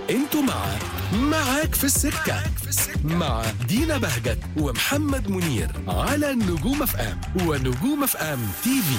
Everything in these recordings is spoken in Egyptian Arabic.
انتوا مع معاك في السكة مع دينا بهجت ومحمد منير على نجوم اف ام ونجوم اف ام تي في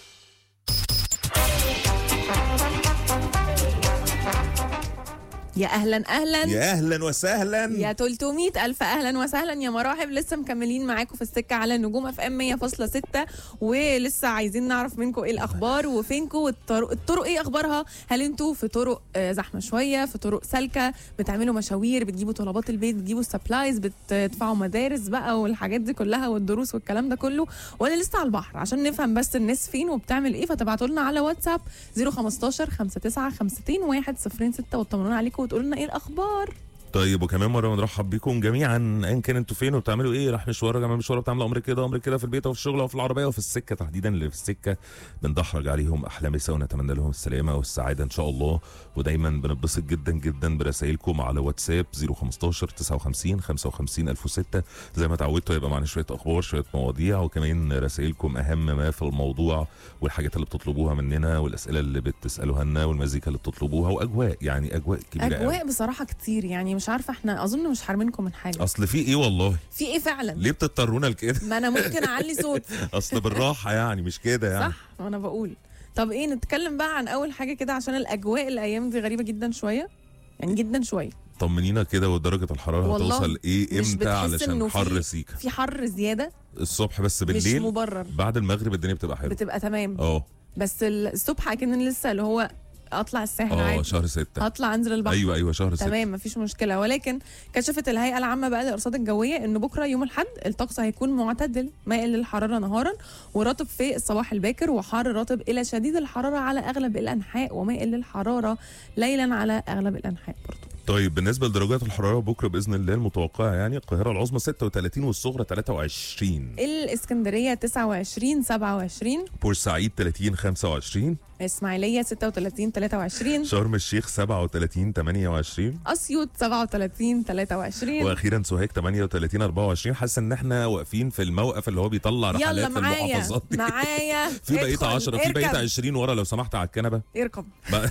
يا اهلا اهلا يا اهلا وسهلا يا 300 الف اهلا وسهلا يا مراحب لسه مكملين معاكم في السكه على نجوم اف ام 100.6 ولسه عايزين نعرف منكم ايه الاخبار وفينكم والطرق الطرق ايه اخبارها هل انتوا في طرق آه، زحمه شويه في طرق سالكه بتعملوا مشاوير بتجيبوا طلبات البيت بتجيبوا سبلايز بتدفعوا مدارس بقى والحاجات دي كلها والدروس والكلام ده كله ولا لسه على البحر عشان نفهم بس الناس فين وبتعمل ايه فتبعتوا لنا على واتساب 015 59 106 وتطمنونا عليكم وتقولوا لنا ايه الاخبار طيب وكمان مره بنرحب بيكم جميعا ايا كان انتوا فين وبتعملوا ايه راح مشوار جماعه مشوار بتعملوا امر كده امر كده في البيت او في الشغل او في العربيه وفي السكه تحديدا اللي في السكه بندحرج عليهم احلى مسا ونتمنى لهم السلامه والسعاده ان شاء الله ودايما بنتبسط جدا جدا برسائلكم على واتساب 015 59 55 1006 زي ما اتعودتوا هيبقى معانا شويه اخبار شويه مواضيع وكمان رسائلكم اهم ما في الموضوع والحاجات اللي بتطلبوها مننا والاسئله اللي بتسالوها لنا والمزيكا اللي بتطلبوها واجواء يعني اجواء كبيره قوي. اجواء بصراحه كتير يعني مش عارفه احنا اظن مش حارمينكم من حاجه اصل في ايه والله في ايه فعلا ليه بتضطرونا لكده ما انا ممكن اعلي صوت اصل بالراحه يعني مش كده يعني صح وانا بقول طب ايه نتكلم بقى عن اول حاجه كده عشان الاجواء الايام دي غريبه جدا شويه يعني جدا شويه طمنينا كده ودرجه الحراره والله هتوصل ايه مش امتى بتحس علشان إنه حر في- سيكا في حر زياده الصبح بس مش بالليل مبرر بعد المغرب الدنيا بتبقى حلوه بتبقى تمام اه بس ال- الصبح اكن لسه اللي هو اطلع الساحل اه عادي شهر ستة هطلع انزل البحر ايوه ايوه شهر ستة تمام مفيش مشكله ولكن كشفت الهيئه العامه بقى للارصاد الجويه ان بكره يوم الاحد الطقس هيكون معتدل مائل للحراره نهارا ورطب في الصباح الباكر وحار رطب الى شديد الحراره على اغلب الانحاء ومائل للحراره ليلا على اغلب الانحاء برضه طيب بالنسبه لدرجات الحراره بكره باذن الله المتوقعه يعني القاهره العظمى 36 والصغرى 23 الاسكندريه 29 27 بورسعيد 30 25 اسماعيليه 36 23 شرم الشيخ 37 28 اسيوط 37 23 واخيرا سوهاج 38 24 حاسس ان احنا واقفين في الموقف اللي هو بيطلع يلا رحلات في معايا المحافظات دي معايا في بقيه ادخل، 10 في بقيه اركب، 20 ورا لو سمحت على الكنبه اركب بقى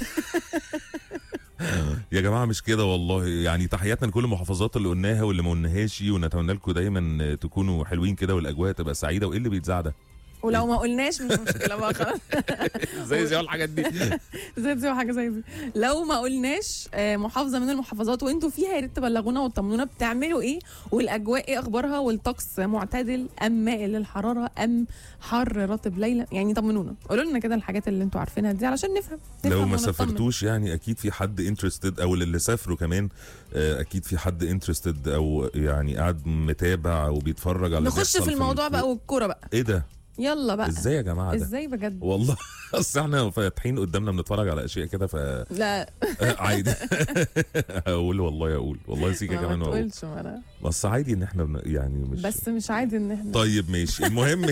يا جماعه مش كده والله يعني تحياتنا لكل المحافظات اللي قلناها واللي ما قلناهاش ونتمنى لكم دايما تكونوا حلوين كده والاجواء تبقى سعيده وايه اللي بيتذاع ده ولو ما قلناش مش مشكله بقى خلاص زي زي الحاجات دي زي زي حاجه زي دي لو ما قلناش آه، محافظه من المحافظات وانتوا فيها يا ريت تبلغونا وتطمنونا بتعملوا ايه والاجواء ايه اخبارها والطقس معتدل ام مائل للحراره ام حر رطب ليلا يعني طمنونا قولوا لنا كده الحاجات اللي انتوا عارفينها دي علشان نفهم لو نفهم ما ونطمن. سافرتوش يعني اكيد في حد انترستد او اللي سافروا كمان آه، اكيد في حد انترستد او يعني قاعد متابع وبيتفرج على اللي نخش بيحصل في الموضوع الكو- بقى والكوره بقى ايه ده يلا بقى ازاي يا جماعه ده ازاي بجد والله اصل احنا فاتحين قدامنا بنتفرج على اشياء كده ف لا عادي اقول والله اقول والله سيكا ما كمان ما اقول تقولش ما انا بس عادي ان احنا بن... يعني مش بس مش عادي ان احنا طيب ماشي المهم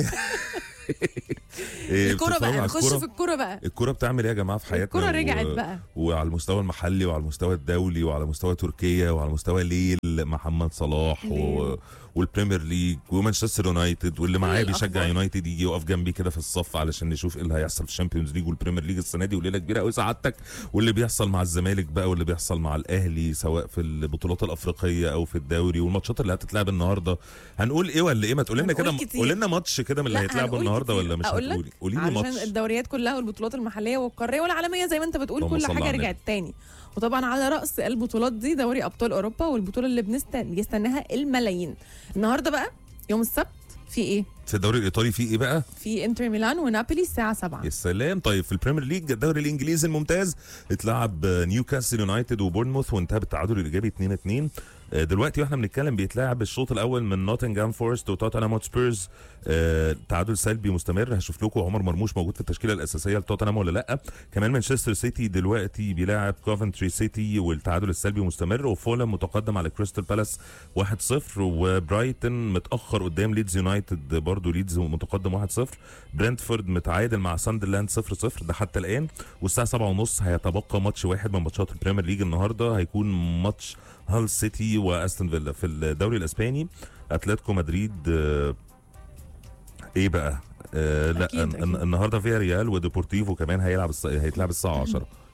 إيه، الكوره بتتفرجوا بقى على نخش الكورة؟ في الكوره بقى الكوره بتعمل ايه يا جماعه في حياتنا الكوره رجعت و... بقى وعلى المستوى المحلي وعلى المستوى الدولي وعلى مستوى تركيا وعلى مستوى ليل محمد صلاح و... ليل. والبريمير ليج ومانشستر يونايتد واللي معاه بيشجع الأخبار. يونايتد يجي يقف جنبي كده في الصف علشان نشوف ايه اللي هيحصل في الشامبيونز ليج والبريمير ليج السنه دي وليله كبيره قوي سعادتك واللي بيحصل مع الزمالك بقى واللي بيحصل مع الاهلي سواء في البطولات الافريقيه او في الدوري والماتشات اللي هتتلعب النهارده هنقول ايه ولا ايه ما تقول لنا هنقول كده كتير. قول لنا ماتش كده من اللي لا، هيتلعبوا هنقول النهارده كتير. ولا مش أقول لك؟ هتقولي قولي لي علشان ماتش الدوريات كلها والبطولات المحليه والقاريه والعالميه زي ما انت بتقول اللهم كل صل حاجه على رجعت تاني وطبعا على راس البطولات دي دوري ابطال اوروبا والبطوله اللي بنستنى بيستناها الملايين النهارده بقى يوم السبت في ايه في الدوري الايطالي في ايه بقى في انتر ميلان ونابولي الساعه 7 يا سلام طيب في البريمير ليج الدوري الانجليزي الممتاز اتلعب نيوكاسل يونايتد وبورنموث وانتهى بالتعادل الايجابي 2 2 دلوقتي واحنا بنتكلم بيتلعب الشوط الاول من نوتنغهام فورست وتوتنهام هوتسبيرز آه، تعادل سلبي مستمر هشوف لكم عمر مرموش موجود في التشكيله الاساسيه لتوتنهام ولا لا كمان مانشستر سيتي دلوقتي بيلاعب كوفنتري سيتي والتعادل السلبي مستمر وفولم متقدم على كريستال بالاس 1-0 وبرايتون متاخر قدام ليدز يونايتد برضه ليدز متقدم 1-0 برنتفورد متعادل مع ساندرلاند 0-0 ده حتى الان والساعه 7:30 هيتبقى ماتش واحد من ماتشات البريمير ليج النهارده هيكون ماتش هال سيتي واستون فيلا في الدوري الاسباني اتلتيكو مدريد آه، ايه بقى آه لا أكيد، الن- أكيد. النهارده فيها ريال وديبورتيفو كمان هيلعب الس... هيتلعب الساعه 10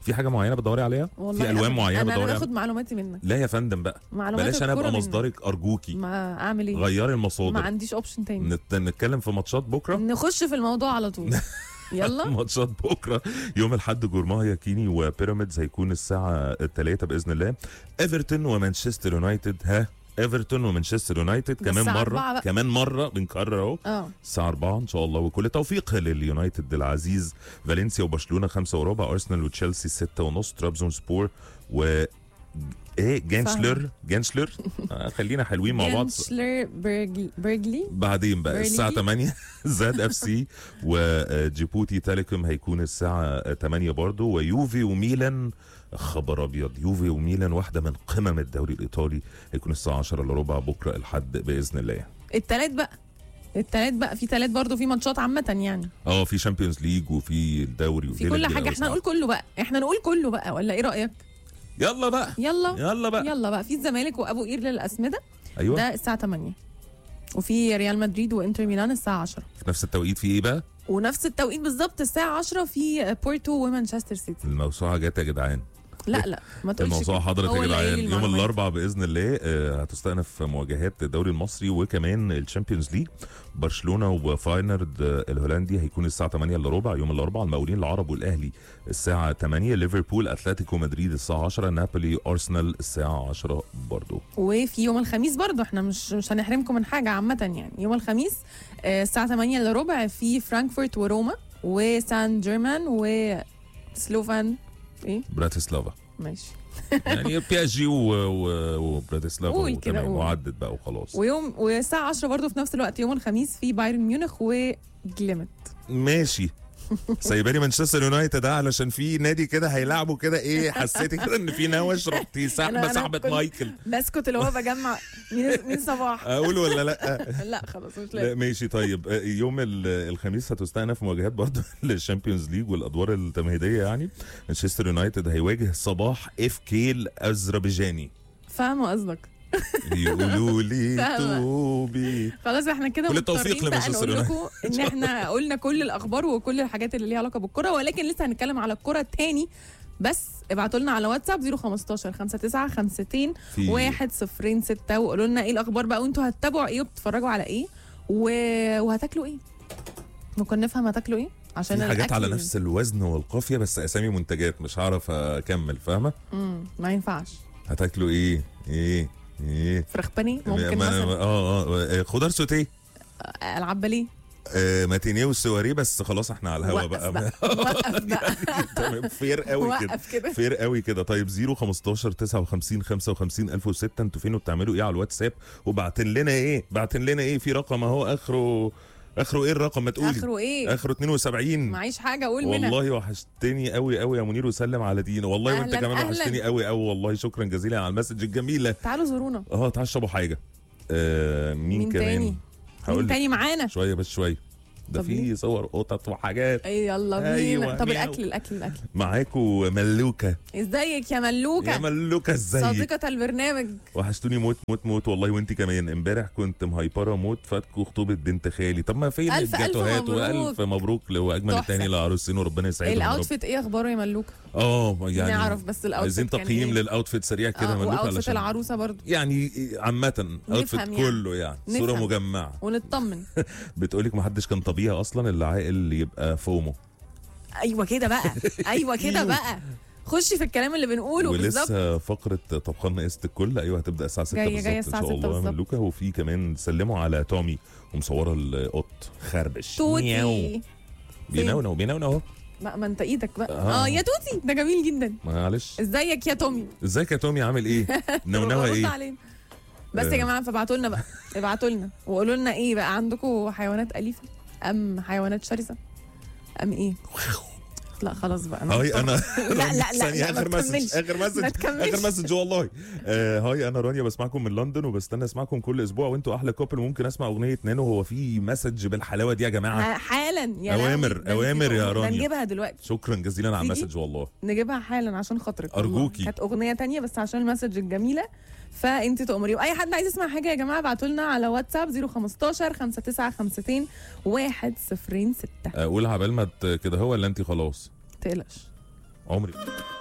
في حاجه معينه بتدوري عليها والله في الوان أبداً. معينه انا بتدوري انا عليها باخد معلوماتي منك لا يا فندم بقى معلومات بلاش انا ابقى الكورة منك. مصدرك ارجوكي ما اعمل ايه غيري ما المصادر عنديش اوبشن تاني نت... نتكلم في ماتشات بكره نخش في الموضوع على طول يلا ماتشات بكره يوم الاحد جورماها ياكيني وبيراميدز هيكون الساعه 3 باذن الله ايفرتون ومانشستر يونايتد ها ايفرتون ومانشستر يونايتد ده كمان الساعة مره 4 بقى. كمان مره بنكرر اهو اه الساعة 4 إن شاء الله وكل توفيق لليونايتد العزيز فالنسيا وبرشلونة 5 وربع أرسنال وتشيلسي 6 ونص ترابزون سبور و ايه جانشلر جانشلر آه خلينا حلوين مع بعض جنشلر برجلي برجلي بعدين بقى بيرلي. الساعة 8 زاد اف سي وجيبوتي تيليكوم هيكون الساعة 8 برضو ويوفي وميلان خبر ابيض يوفي وميلان واحدة من قمم الدوري الايطالي هيكون الساعة 10 الا ربع بكرة الحد بإذن الله التلات بقى التلات بقى في تلات برضه في ماتشات عامة يعني اه في شامبيونز ليج وفي الدوري في وليلة كل كبيرة حاجة أوي احنا ساعة. نقول كله بقى احنا نقول كله بقى ولا ايه رأيك يلا بقى يلا يلا بقى يلا بقى في الزمالك وابو قير للأسمدة ايوه ده الساعة 8 وفي ريال مدريد وانتر ميلان الساعة 10 في نفس التوقيت في ايه بقى ونفس التوقيت بالظبط الساعة 10 في بورتو ومانشستر سيتي الموسوعه جت يا جدعان لا لا ما تقولش الموسوعه كده. حضرت هو يا اللي قايل جدعان لي يوم المعلومات. الاربعاء باذن الله آه، هتستأنف مواجهات الدوري المصري وكمان الشامبيونز ليج برشلونه وفاينرد آه، الهولندي هيكون الساعه 8 الا ربع يوم الاربعاء المقاولين العرب والاهلي الساعه 8 ليفربول اتلتيكو مدريد الساعه 10 نابولي ارسنال الساعه 10 برضو وفي يوم الخميس برضو احنا مش مش هنحرمكم من حاجه عامه يعني يوم الخميس آه، الساعه 8 الا ربع في فرانكفورت وروما وسان جيرمان وسلوفان ايه براتسلافا ماشي يعني بي اس جي و- و- وبراتسلافا قول كده، وتمام قول. وعدت بقى وخلاص ويوم والساعه 10 برضو في نفس الوقت يوم الخميس في بايرن ميونخ وجليمت ماشي سايباني مانشستر يونايتد ده علشان في نادي كده هيلعبوا كده ايه حسيتي كده ان في نوش رحتي أنا- سحبه أنا سحبه كنت- مايكل بسكت اللي هو بجمع مين مين صباح اقول ولا لا لا خلاص مش لا لازم ماشي طيب آه، يوم ال- الخميس هتستأنف مواجهات برضه للشامبيونز ليج والادوار التمهيديه يعني مانشستر يونايتد هيواجه صباح اف كي الاذربيجاني فاهمه قصدك يقولوا لي فاهمة. توبي خلاص احنا كده كل التوفيق مضطرين بقى لمانشستر نقول لكم ان احنا قلنا كل الاخبار وكل الحاجات اللي ليها علاقه بالكره ولكن لسه هنتكلم على الكره تاني بس ابعتوا لنا على واتساب 015 59 50 في 106 وقولوا لنا ايه الاخبار بقى وانتوا هتتابعوا ايه وبتتفرجوا على ايه و... وهتاكلوا ايه ممكن نفهم هتاكلوا ايه عشان في حاجات على الأكل- نفس الوزن والقافيه بس اسامي منتجات مش هعرف اكمل فاهمه مم، ما ينفعش هتاكلوا ايه ايه ايه فراخ بانيه ممكن ما- مثلا اه اه خضار سوتيه العب باليه آه ماتينيه والسواريه بس خلاص احنا على الهوا وقف بقى, بقى وقف بقى تمام فير قوي كده وقف كده فير قوي كده طيب 0 15 59 55 1006 انتوا فين وبتعملوا ايه على الواتساب وبعتن لنا ايه بعتن لنا ايه في رقم اهو اخره اخره ايه الرقم ما تقولي اخره ايه اخره 72 معيش حاجه اقول منها والله وحشتني قوي قوي يا منير وسلم على دين والله وانت أهلاً، كمان أهلاً. وحشتني قوي قوي والله شكرا جزيلا على المسج الجميله تعالوا زورونا اه تعال اشربوا حاجه آه مين, مين كمان تاني؟ مين هقول لك تاني معانا شويه بس شويه ده طب في ليه؟ صور قطط وحاجات اي يلا بينا أيوة، طب مياو. الاكل الاكل الاكل معاكو ملوكه ازيك يا يا ملوكه ملوكه ازيك صديقه البرنامج وحشتوني موت موت موت والله وانت كمان امبارح كنت مهيبره موت فاتكوا خطوبه بنت خالي طب ما فين ألف ألف الجاتوهات مبروك. والف مبروك واجمل تحفة. التاني للعروسين وربنا يسعدهم يا رب. الاوتفيت ايه اخباره يا ملوكه اه يعني نعرف بس الاوتفيت عايزين كان تقييم إيه؟ للاوتفيت سريع كده آه ملوك واوتفيت علشان العروسه برضو يعني عامة اوتفيت يعني. كله يعني صورة نفهم. مجمعة ونطمن بتقولك محدش كان طبيعي اصلا اللي عاقل يبقى فومو ايوه كده بقى ايوه كده بقى خشي في الكلام اللي بنقوله بالظبط ولسه فقرة طبخنا قست الكل ايوه هتبدا الساعة 6 جاية- بالظبط جاية ان الساعة شاء 6 الله بالظبط. من لوكا وفي كمان سلموا على تومي ومصورة القط خربش مياو. توتي بينونو بينونو اهو ما, ما انت ايدك بقى آه. اه يا توتي ده جميل جدا معلش ازيك يا تومي ازيك يا تومي عامل ايه؟ نونوه رد ايه؟ علينا بس آه. يا جماعه فابعتوا لنا بقى ابعتوا لنا وقولوا لنا ايه بقى عندكم حيوانات اليفه ام حيوانات شرسه ام ايه لا خلاص بقى هاي انا لا لا لا, ثانية لا ما اخر مسج تكملش اخر ما مسج تكملش. اخر مسج والله آه هاي انا رانيا بسمعكم من لندن وبستنى اسمعكم كل اسبوع وانتوا احلى كوبل ممكن اسمع اغنيه نانو هو في مسج بالحلاوه دي يا جماعه ح- حالا يا أوامر- لهوي، ده أوامر يا ده رانيا. نجيبها دلوقتي شكرا جزيلا على تيجي؟ المسج والله نجيبها حالا عشان خاطرك والله. أرجوكي. كانت اغنيه تانية بس عشان المسج الجميله فانت تؤمري واي حد عايز يسمع حاجه يا جماعه ابعتوا لنا على واتساب 015 5952 106 اقول عبال ما ت- كده هو ولا انت خلاص تقلقش عمري